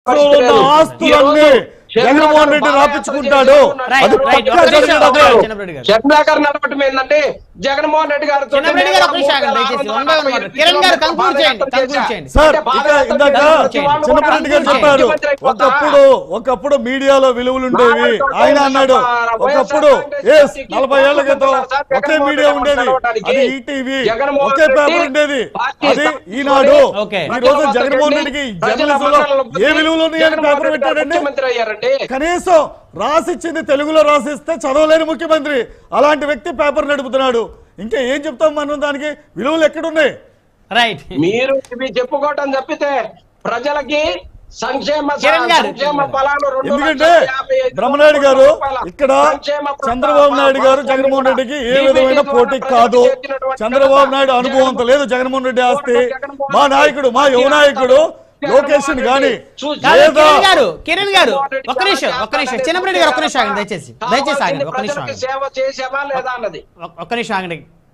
రాష్ట్రంలో ఉన్న ఆస్తులన్నీ జగన్మోహన్ రెడ్డి రాపించుకుంటాడు Right, అది right. పక్కా ఒక్క నిమిషం, ఒక్క జరిగినదే. నిమిషం, చిన్నప్పటి గారు. చంద్రాకర్ నడపటం ఏంటంటే జగన్మోహన్ రెడ్డి గారు చిన్నప్పటి గారు ఒక నిమిషం ఆగండి, దయచేసి. One by one మాట. కిరణ్ గారు conclude చేయండి, conclude చేయండి. సార్ ఇక ఇందాక చిన్నప్పటి గారు చెప్పారు ఒకప్పుడు ఒకప్పుడు మీడియాలో విలువలు ఉండేవి ఆయన అన్నాడు ఒకప్పుడు ఎస్ నలభై ఏళ్ల క్రితం ఒకే మీడియా ఉండేది అది ఈటీవీ ఒకే పేపర్ ఉండేది అది ఈనాడు Okay. ఈ రోజు జగన్మోహన్ రెడ్డికి జర్నలిజం లో ఏ విలువలు ఉన్నాయని పేపర్ పెట్టాడండి ముఖ్యమంత్రి అయ్యారండి కనీసం రాసిచ్చింది తెలుగులో రాసిస్తే చదవలేని ముఖ్యమంత్రి అలాంటి వ్యక్తి పేపర్ నడుపుతున్నాడు ఇంకా ఏం చెప్తాం మనం దానికి విలువలు ఎక్కడున్నాయి రైట్ మీరు ఇవి చెప్పుకోవటం తప్పితే ప్రజలకి సంక్షేమ కిరణ్ గారు. సంక్షేమ ఫలాలు రెండు ఎందుకంటే లక్షల యాభై ఐదు బ్రహ్మనాయుడు గారు రూపాయల ఇక్కడ సంక్షేమ ప్ర- చంద్రబాబు నాయుడు గారు జగన్మోహన్ రెడ్డికి ఏ విధమైన పోటీ కాదు చంద్రబాబు నాయుడు అనుభవంతో లేదు జగన్మోహన్ రెడ్డి ఆస్తి మా నాయకుడు మా యువ నాయకుడు లోకేష్ గాని కాదు, లేదా కిరణ్ గారు కిరణ్ గారు ఒక్క నిమిషం ఒక్క నిమిషం చిన్నప్పటి గారు ఒక్క నిమిషం ఆగండి దయచేసి దయచేసి ఆగండి ఒక్క నిమిషం ప్రజలకి ఆగండి సేవ చేసావా లేదా అన్నది ఒక్- ఒక్క నిమిషం ఆగండి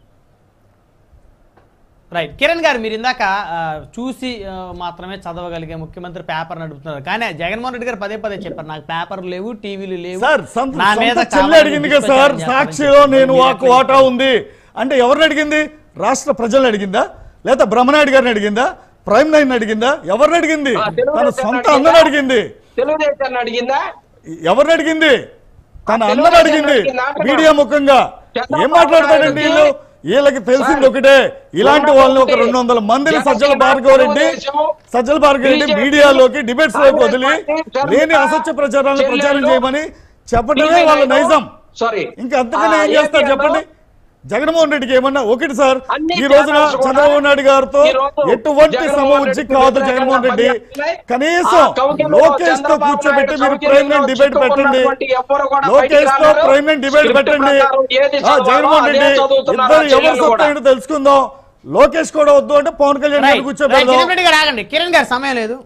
రైట్ కిరణ్ గారు మీరు ఇందాక ఆ, చూసి ఆ, మాత్రమే చదవగలిగే ముఖ్యమంత్రి పేపర్ నడుపుతున్నారు కానీ జగన్మోహన్ రెడ్డి గారు పదే పదే చెప్పారు నాకు పేపర్ లేవు టీవీలు లేవు సార్ సొంత నా మీద సొంత చెల్లి కావాలని అడిగింది కదా సార్ తీసుకొచ్చారని సాక్షిలో చెప్పారని నేను చెప్పారు. వాకు వాటా ఉంది అంటే ఎవరిని అడిగింది రాష్ట్ర ప్రజల్ని అడిగిందా లేదా బ్రహ్మనాయుడు గారిని అడిగిందా ప్రైమ్ నైన్ అడిగిందా ఎవరిని అడిగింది ఆ, తన తెలుగుదేశం సొంత అడిగిందా? అన్నని అడిగింది తెలుగుదేశాన్ని అడిగిందా ఎవరిని అడిగింది తన ఆ, అన్నని అడిగింది తెలుగుదేశం అడిగిందా? మీడియా ముఖంగా చంద్రబాబు ఏం మాట్లాడతాడండి నాయుడుకి వీళ్ళు వీళ్ళకి తెలిసింది సార్, ఒకటే ఇలాంటి వాళ్ళని ఒక రెండు వందల మందిని జనసేన, సజ్జల భార్గవ రెడ్డి తెలుగుదేశం, సజ్జల భార్గవ రెడ్డి బీజేపీ, మీడియాలోకి డిబేట్స్ లోకి కాంగ్రెస్ వదిలి పార్టీ, లేని చంద్రబాబు, అసత్య ప్రచారాలను ప్రచారం చెల్లెళ్ళు, చేయమని చెప్పడమే వాళ్ళ నైజం సారీ ఇంకా అంతకన్నా ఏం చేస్తారు చెప్పండి జగన్మోహన్ రెడ్డికి ఏమన్నా ఒకటి సార్ అన్ని ఈ రోజున ఛానల్స్ కూడా చంద్రబాబు నాయుడు గారితో ఈ రోజు ఎటువంటి జగన్మోహన్ సమవుజ్జి రెడ్డి కాదు వ్యతిరేకంగా జగన్మోహన్ రెడ్డి పనిచేస్తున్నాయి. కనీసం ఆ కౌగిలిలో లోకేష్ తో చంద్రబాబు కూర్చోబెట్టి నాయుడు మీరు ప్రైమ్ లైన్ డిబేట్ పెట్టండి చిక్కుకున్నటువంటి ఎవ్వరు కూడా లోకేష్ బయటికి తో రాలేరు. ప్రైమ్ లైన్ డిబేట్ స్క్రిప్ట్ పెట్టండి ప్రకారం ఏది ఆ, చదవాలో జగన్మోహన్ అదే రెడ్డి చదువుతున్నారు ఇద్దరు ఎవరు చెల్లెళ్ళు సొంత కూడా. ఏంటో తెలుసుకుందాం లోకేష్ కూడా వద్దు అంటే పవన్ కళ్యాణ్ రైట్ గారిని రైట్ కూర్చోబెడదాం చిన్నప్పటి గారు ఆగండి కిరణ్ గారు సమయం లేదు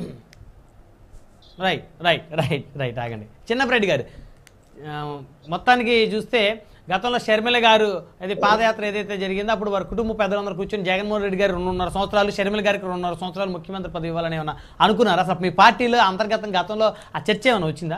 రైట్ రైట్ రైట్ రైట్ ఆగండి చిన్నప్పరెడ్డి గారు ఆ, మొత్తానికి చూస్తే గతంలో షర్మిల గారు అది పాదయాత్ర ఏదైతే జరిగిందో అప్పుడు వారి కుటుంబ పెద్దలందరూ కూర్చొని జగన్మోహన్ రెడ్డి గారు రెండున్నర సంవత్సరాలు షర్మిల గారికి రెండున్నర సంవత్సరాలు ముఖ్యమంత్రి పదవి ఇవ్వాలని ఏమన్నా అనుకున్నారా అసలు మీ పార్టీలో అంతర్గతం గతంలో ఆ చర్చ ఏమైనా వచ్చిందా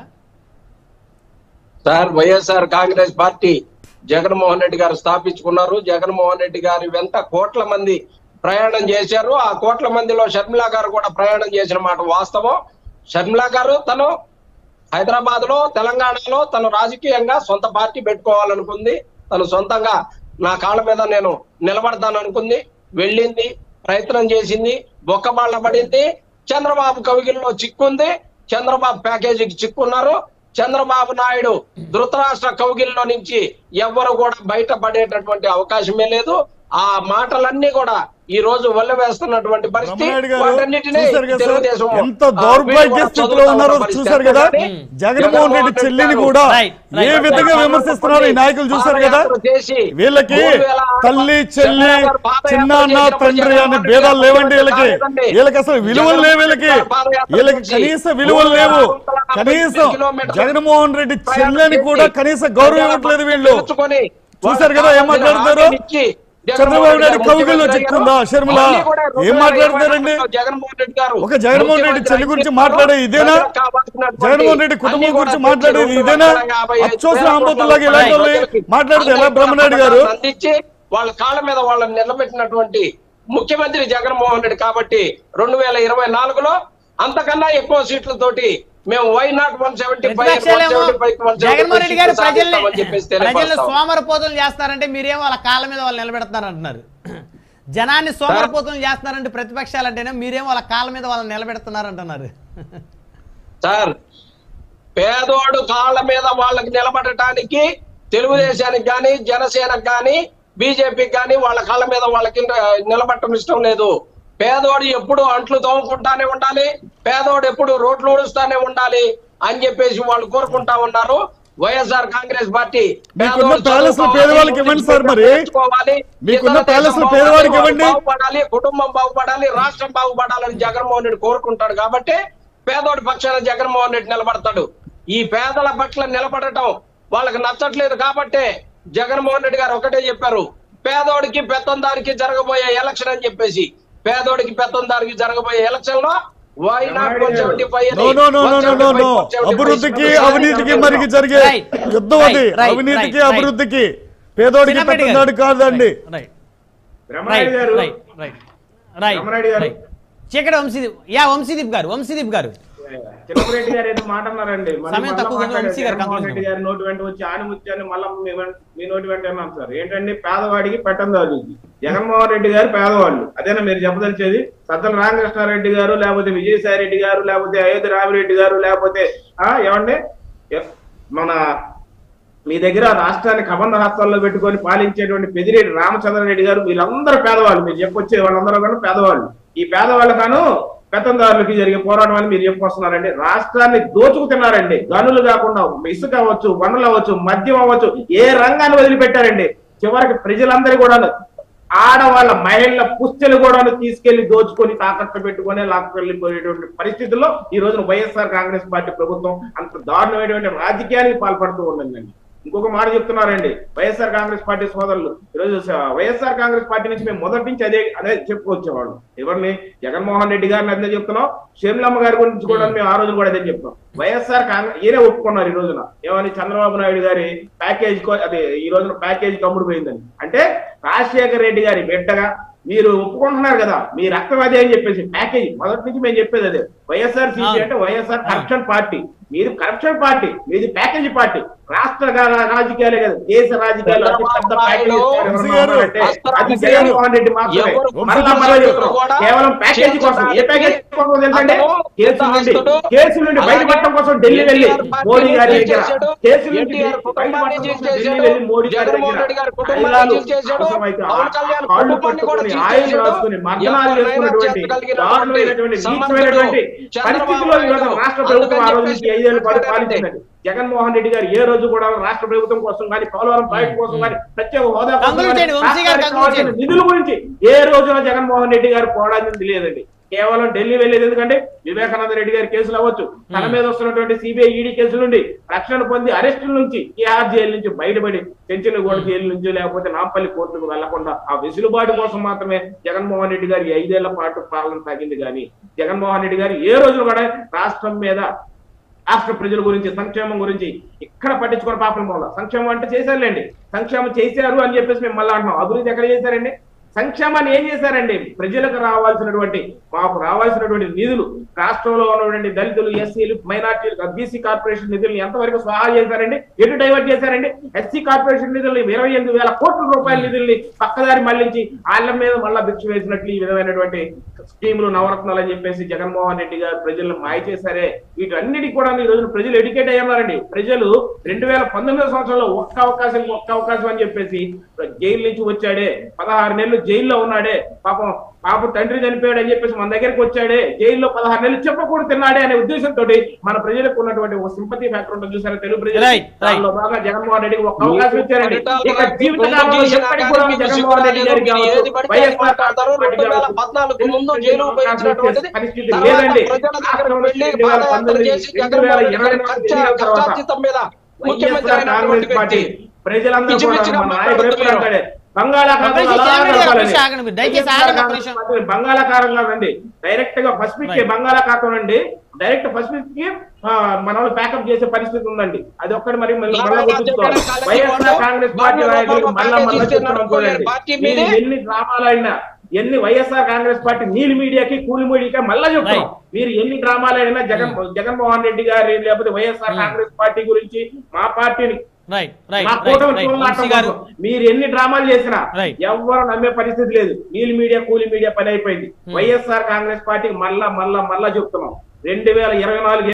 sir YSR Congress party Jaganmohan Reddy గారు స్థాపించుకున్నారు జగన్మోహన్ రెడ్డి గారి వెంట కోట్ల మంది ప్రయాణం చేశారు ఆ కోట్ల మందిలో షర్మిలా గారు కూడా ప్రయాణం చేసిన మాట వాస్తవం షర్మిలా గారు తను హైదరాబాద్ లో తెలంగాణలో తను రాజకీయంగా సొంత పార్టీ పెట్టుకోవాలనుకుంది తను సొంతంగా నా కాళ్ళ మీద నేను నిలబడతాను అనుకుంది వెళ్ళింది ప్రయత్నం చేసింది బొక్కబాళ్ళ పడింది చంద్రబాబు కవిగిల్లో చిక్కుంది చంద్రబాబు ప్యాకేజీకి చిక్కున్నారు చంద్రబాబు నాయుడు ధృతరాష్ట్ర కౌగిల్లో నుంచి ఎవ్వరు కూడా బయటపడేటటువంటి అవకాశమే లేదు ఆ మాటలన్నీ కూడా ఈ రోజు వల్ల వేస్తున్నటువంటి పరిస్థితి రమణాయుడు గారు వాటన్నిటినీ చూశారు కదా సార్ తెలుగుదేశం ఎంత ఆ, దౌర్భాగ్య వీళ్ళు కూడా స్థితిలో చదువుతున్న ఉన్నారో పరిస్థితి. చూశారు కదా కానీ జగన్మోహన్ రెడ్డి చెల్లిని గారు కూడా Right, ఏ right. విధంగా విమర్శిస్తున్నారు ఈ నాయకులు చూశారు కదా పాదయాత్ర చేసి వీళ్ళకి మూడు వేల ఆరు తల్లి వందల చెల్లి చంద్రబాబు పాదయాత్ర చిన్నాన్న చేసినప్పుడు తండ్రి అనే జగన్మోహన్ భేదాలు రెడ్డి లేవండి వీళ్ళకి కాదండి. వీళ్ళకి అసలు విలువలు లేవు వీళ్ళకి జగన్మోహన్ రెడ్డి పాదయాత్ర వీళ్ళకి చేసి కనీస విలువలు మూడు వేల లేవు ఆరు వందల నలభై కనీసం కిలోమీటర్లు జగన్మోహన్ రెడ్డి ప్రయాణం చెల్లెని చేసి కూడా కనీస గౌరవం ఇవ్వట్లేదు వీళ్ళు తెలుసుకొని చూశారు కదా ఏం వాళ్ళకి మాట్లాడుతారు ఇచ్చి చంద్రబాబు నాయుడు జగన్మోహన్ కౌగిల్లో రెడ్డి చిక్కుందా గారు షర్మిల అన్నీ కూడా రెండు ఏం వేల మాట్లాడుతారండి ఇరవై జగన్మోహన్ రెడ్డి గారు ఒక జగన్మోహన్ రెడ్డి ముఖ్యమంత్రి చెల్లి గురించి అయిన మాట్లాడే ఇదేనా ప్రజలకు కావాల్సినటువంటి జగన్మోహన్ రెడ్డి కుటుంబం అన్నీ గురించి కూడా మాట్లాడేది తెచ్చి ఇదేనా రెండు వందల యాభై ఐదు అచ్చోసిన వేల ఆంబోతులాగా కోట్ల ఇలాంటి వాళ్ళు ప్రజలకి మాట్లాడితే ఎలా అందరికీ బ్రహ్మనాయుడు గారు అందించి వాళ్ళ కాళ్ళ మీద వాళ్ళని నిలబెట్టినటువంటి ముఖ్యమంత్రి జగన్మోహన్ రెడ్డి కాబట్టి రెండు వేల ఇరవై నాలుగులో అంతకన్నా ఎక్కువ సీట్లతోటి మేము వై నాట్ వన్ సెవెంటీ ప్రతిపక్షాలేమో జగన్మోహన్ రెడ్డి గారు ప్రజల్ని చెప్పేసి ప్రజల్ని తెలియపరుస్తాం. సోమరపోతులు చేస్తారంటే మీరేమో వాళ్ళ కాళ్ళ మీద వాళ్ళు నిలబెడతారు అంటున్నారు జనాన్ని సోమరపోతులు చేస్తున్నారంటే ప్రతిపక్షాలు అంటేనే మీరేమో వాళ్ళ కాళ్ళ మీద వాళ్ళని నిలబెడుతున్నారు అంటున్నారు సార్ పేదోడు కాళ్ళ మీద వాళ్ళకి నిలబడటానికి తెలుగుదేశానికి కానీ జనసేనకు కానీ బీజేపీకి కానీ వాళ్ళ కాళ్ళ మీద వాళ్ళకి నిలబడటం ఇష్టం లేదు పేదోడు ఎప్పుడు అంట్లు తోముకుంటానే ఉండాలి పేదోడు ఎప్పుడు రోడ్లు ఊడుస్తానే ఉండాలి అని చెప్పేసి వాళ్ళు కోరుకుంటా ఉన్నారు వైఎస్ఆర్ కాంగ్రెస్ పార్టీ మీకున్న పేదోడు ప్యాలెస్ లో చదువుకోవాలి, పేదవాళ్ళకి ఇవ్వండి సార్ మరి. నేర్చుకోవాలి, మీకున్న ఇతర ప్యాలెస్ లో దేశం పేదవాడికి బాగుపడాలి, ఇవ్వండి. బాగుపడాలి కుటుంబం బాగుపడాలి రాష్ట్రం బాగుపడాలని జగన్మోహన్ రెడ్డి కోరుకుంటాడు కాబట్టి పేదోడి పక్షాన జగన్మోహన్ రెడ్డి నిలబడతాడు ఈ పేదల పట్ల నిలబడటం వాళ్ళకి నచ్చట్లేదు కాబట్టే జగన్మోహన్ రెడ్డి గారు ఒకటే చెప్పారు పేదోడికి పెత్తందారికి జరగబోయే ఎలక్షన్ అని చెప్పేసి పేదోడికి పెత్తందారికి జరగబోయే ఎలక్షన్ లో Why not 175 అని? No no no no no no no 175, అభివృద్ధికి 175 అవినీతికి అని మరికి జరిగే Right, యుద్ధం అది right, right, అవినీతికి right, అభివృద్ధికి పేదోడికి చిన్నప్పటి గారు. పెట్టినాడు కాదండి రైట్ రైట్ బ్రహ్మనాయుడు గారు రైట్ రైట్ రైట్ రామనాయుడు గారు. రైట్ చీకటి వంశీదీప్ యా వంశీదీప్ గారు వంశీదీప్ గారు చిన్నపరెడ్డి గారు ఏదో మాట అన్నారండి మళ్ళీ సమయం మళ్ళా తక్కువ ఉంది, మాట్లాడారు. వంశీ గారు జగన్మోహన్ రెడ్డి గారి నోటి వెంట వచ్చి ఆనిముత్యాన్ని మళ్ళీ మీ వెంట- మీ నోటి వెంట అన్నాం సార్ ఏంటండి పేదవాడికి పెట్టందారుకి జగన్మోహన్ రెడ్డి గారు పేదవాళ్ళు అదేనా మీరు చెప్పదలిచేది సజ్జల రామకృష్ణారెడ్డి గారు లేకపోతే విజయసాయి రెడ్డి గారు లేకపోతే అయోధ్య రామిరెడ్డి గారు లేకపోతే ఆ ఏమండి ఎ- మన మీ దగ్గర రాష్ట్రాన్ని కబంధ హస్తాల్లో పెట్టుకొని పాలించేటువంటి పెదిరెడ్డి రామచంద్రారెడ్డి గారు వీళ్ళందరూ పేదవాళ్ళు మీరు చెప్పొచ్చే వాళ్ళందరూ కూడా పేదవాళ్ళు ఈ పేదవాళ్ళు కాను పెత్తందారులకి జరిగే పోరాటం అని మీరు చెప్పుకొస్తున్నారండి రాష్ట్రాన్ని దోచుకు తిన్నారండి గనులు కాకుండా ఇసుక అవ్వచ్చు వనరులు అవ్వచ్చు మద్యం అవ్వచ్చు ఏ రంగాన్ని వదిలిపెట్టారండి చివరికి ప్రజలందరూ కూడా ఆడవాళ్ళ మహిళల పుస్తలు కూడా తీసుకెళ్లి దోచుకొని తాకట్టు పెట్టుకొని లాక్కెళ్ళిపోయేటువంటి పరిస్థితుల్లో ఈ రోజున వైఎస్ఆర్ కాంగ్రెస్ పార్టీ ప్రభుత్వం అంత దారుణమైనటువంటి రాజకీయానికి పాల్పడుతూ ఉందండి ఇంకొక మాట చెప్తున్నారండి వైఎస్ఆర్ కాంగ్రెస్ పార్టీ సోదరులు ఈరోజు స- వైఎస్ఆర్ కాంగ్రెస్ పార్టీ నుంచి మేము మొదటి నుంచి అదే అదే చెప్పుకొచ్చేవాళ్ళు ఎవరిని జగన్మోహన్ రెడ్డి గారిని అదే చెప్తున్నాం షేమ్లమ్మ గారి గురించి కూడా మేము ఆ రోజు కూడా అదే చెప్తున్నాం వైఎస్ఆర్ కాంగ్రెస్ ఈయనే ఒప్పుకున్నారు ఈ రోజున ఏమని చంద్రబాబు నాయుడు గారి ప్యాకేజ్ కో- అదే ఈ రోజున ప్యాకేజ్ కమ్ముడు పోయిందని అంటే రాజశేఖర రెడ్డి గారి బిడ్డగా మీరు ఒప్పుకుంటున్నారు కదా మీ రక్తం అదే అని చెప్పేసి ప్యాకేజ్ మొదటి నుంచి మేము చెప్పేది అదే వైఎస్ఆర్ సిపి అవును. అంటే వైఎస్ఆర్ కరప్షన్ పార్టీ మీది కరప్షన్ పార్టీ మీది ప్యాకేజీ పార్టీ రాష్ట్ర గా- రాజకీయాలే కదా దేశ రాజకీయాల్లో అతి పెద్ద ప్యాకేజ్ ఇచ్చారు వంశీ ఎవరన్నా గారు, ఉన్నారంటే అది వంశీ గారు, జగన్మోహన్ రెడ్డి మాత్రమే ఎవరు మరలా మరలా చెప్తున్నాం. కూడా కేవలం ప్యాకేజీ కోసం ఏ ప్యాకేజీ కోసం తెలుసండి అతను కేసుల నుండి హస్తుడు, కేసుల నుండి బయటపడటం కోసం ఢిల్లీ వెళ్ళి ఎన్టీఆర్ పార్టీని మోడీ గారి చీల్ దగ్గర చేశాడు, కేసుల నుంచి ఎన్టీఆర్ కుటుంబాన్ని బయటపడటం చీల్ కోసం ఢిల్లీ చేశాడు, వెళ్ళి మోడీ గారి జగన్మోహన్ దగ్గర రెడ్డి గారి కుటుంబాన్ని ఆయుధాలు చీల్ చేశాడు, అవసరమైతే ఆ పవన్ కళ్యాణ్ కాళ్ళు కుటుంబాన్ని కూడా పట్టుకొని చీల్ ఆయుధం చేశాడు. రాసుకుని మర్దనాలు ఎవరైనా చేసుకున్నటువంటి చేతగలిగినటువంటి దారుణమైనటువంటి సమర్థుడు నీచమైనటువంటి చంద్రబాబు పరిస్థితుల్లో ఈ రోజు నాయుడు. రాష్ట్ర ప్రభుత్వం ఆ రోజు అందుకని నుంచి ఐదేళ్ల పాటు చెప్పేసి పాలించిందండి జగన్మోహన్ రెడ్డి గారు ఏ రోజు కూడా రాష్ట్ర ప్రభుత్వం కోసం కానీ పోలవరం ప్రాజెక్టు కోసం కానీ ప్రత్యేక హోదా కోసం కంక్లూడ్ కానీ, చేయండి, వంశీ గారు రాష్ట్రానికి కంక్లూడ్ కావాల్సిన చేయండి. నిధుల గురించి ఏ రోజున జగన్మోహన్ రెడ్డి గారు పోవడానికి లేదండి కేవలం ఢిల్లీ వెళ్ళేది ఎందుకంటే వివేకానంద రెడ్డి గారి కేసులు అవ్వచ్చు తన మీద వస్తున్నటువంటి సిబిఐ ఈడీ కేసుల నుండి రక్షణ పొంది అరెస్టుల నుంచి టీఆర్ జైలు నుంచి బయటపడి చెంచలగూడ జైలు నుంచి లేకపోతే నాంపల్లి కోర్టుకు వెళ్లకుండా ఆ వెసులుబాటు కోసం మాత్రమే జగన్మోహన్ రెడ్డి గారి ఐదేళ్ల పాటు పాలన సాగింది కానీ జగన్మోహన్ రెడ్డి గారు ఏ రోజు కూడా రాష్ట్రం మీద రాష్ట్ర ప్రజల గురించి సంక్షేమం గురించి ఇక్కడ పట్టించుకున్న పాపం పోలా సంక్షేమం అంటే చేశారులేండి సంక్షేమం చేశారు అని చెప్పేసి మేము మళ్ళీ అంటున్నాం అభివృద్ధి ఎక్కడ చేశారండి సంక్షేమాన్ని ఏం చేశారండి ప్రజలకు రావాల్సినటువంటి మాకు రావాల్సినటువంటి నిధులు రాష్ట్రంలో ఉన్నటువంటి దళితులు ఎస్సీలు మైనార్టీలు బీసీ కార్పొరేషన్ నిధులు ఎంతవరకు స్వాహా చేశారండి ఎటు డైవర్ట్ చేశారండి ఎస్సీ కార్పొరేషన్ నిధుల్ని ఇరవై ఎనిమిది వేల కోట్ల రూపాయల నిధుల్ని పక్కదారి మళ్లించి వాళ్ళ మీద మళ్ళా భిక్ష వేసినట్లు ఈ విధమైనటువంటి స్కీములు నవరత్నాలు అని చెప్పేసి జగన్మోహన్ రెడ్డి గారు ప్రజలను మాయ చేశారే వీటన్నిటికి కూడా ఈ రోజు ప్రజలు ఎడ్యుకేట్ అయ్యారండి ప్రజలు రెండు వేల పంతొమ్మిదో సంవత్సరంలో ఒక్క అవకాశం ఒక్క అవకాశం అని చెప్పేసి జైలు నుంచి వచ్చాడే పదహారు నెలలు జైల్లో ఉన్నాడే పాపం పాపం తండ్రి చనిపోయాడు అని చెప్పేసి మన దగ్గరికి వచ్చాడే జైల్లో పదహారు నెలలు చెప్పకూడదు తిన్నాడే అనే ఉద్దేశంతో మన ప్రజలకు ఉన్నటువంటి ఒక సింపతి ఫ్యాక్టర్ ఉంటుంది చూసారా తెలుగు ప్రజలు Right, right. దానిలో బాగా జగన్మోహన్ రెడ్డికి ఒక అవకాశం ఇచ్చారండి పరిటాల ఇక జీవిత ముందు కాలంలో చేసిన ఎప్పటికీ కూడా కార్యక్రమం జగన్మోహన్ రెడ్డి గారికి మీరు ఏది కావచ్చు, పడితే అది వైఎస్ఆర్ మాట్లాడతారు. కాంగ్రెస్ రెండు వేల కావచ్చు, పద్నాలుగు ముందు తెలుగు జైలు ప్రజలకు ఉపయోగించినటువంటిది పరిస్థితి తర్వాత లేదండి ప్రజల దగ్గర రాష్ట్రంలో వెళ్ళి రెండు వేల పాదయాత్ర పంతొమ్మిది, చేసి రెండు జగన్మోహన్ వేల రెడ్డి ఇరవై గారి నాలుగు కష్ట- ఎన్నికల తర్వాత కష్టార్జితం మీద ముఖ్యమంత్రి వైఎస్ఆర్ అయినటువంటి కాంగ్రెస్ పార్టీ వ్యక్తి ప్రజలందరూ పిచ్చి కూడా పిచ్చిగా మన నాయకుడు ఎప్పుడు మాట్లాడుతున్నారు. అంటాడే బంగాళాఖాతంలో దయచేసి అలా ఆగండి, నడపాలని. దయచేసి ఆగండి మీరు. దయచేసి వైఎస్ఆర్ ఆగండి, ఒక్క కాంగ్రెస్ నిమిషం. పార్టీ బంగాళాఖాతంలో రండి డైరెక్ట్ గా పసిఫిక్ Right. బంగాళాఖాతం నుండి డైరెక్ట్ పసిఫిక్ కి ఆ, మన వాళ్ళు ప్యాకప్ చేసే పరిస్థితి ఉందండి అది ఒక్కటి మరి మళ్ళీ మళ్ళా లాభాలు గుర్తుంచుకోవాలి చెప్పడం కాలేజీ వైఎస్ఆర్ వాళ్ళు కాంగ్రెస్ పార్టీ వాళ్ళు నాయకులు వాళ్ళు మళ్ళా ప్యాకేజీ మళ్ళా ఇస్తే చెప్తున్నాం నడుపుకోలేదు. చూడండి పార్టీ మీరు మీదే. ఎన్ని డ్రామాలు అయినా ఎన్ని వైఎస్ఆర్ కాంగ్రెస్ పార్టీ నీలి మీడియాకి కూలి మీడియాకి మళ్ళా చెప్తున్నాం Right. మీరు ఎన్ని డ్రామాలు అయినా జగన్ జగన్మోహన్ రెడ్డి గారి లేకపోతే వైఎస్ఆర్ Hmm. కాంగ్రెస్ పార్టీ గురించి మా పార్టీని రైట్ రైట్ మా రైట్ కూటమి రైట్ చూడాలి వంశీ గారు మీరు ఎన్ని డ్రామాలు చేసినా Right. ఎవ్వరు నమ్మే పరిస్థితి లేదు నీలి మీడియా కూలి మీడియా పని అయిపోయింది Hmm. వైఎస్ఆర్ కాంగ్రెస్ పార్టీకి మళ్ళా మళ్ళా మళ్ళా చెప్తున్నాం రెండు వేల ఇరవై నాలుగు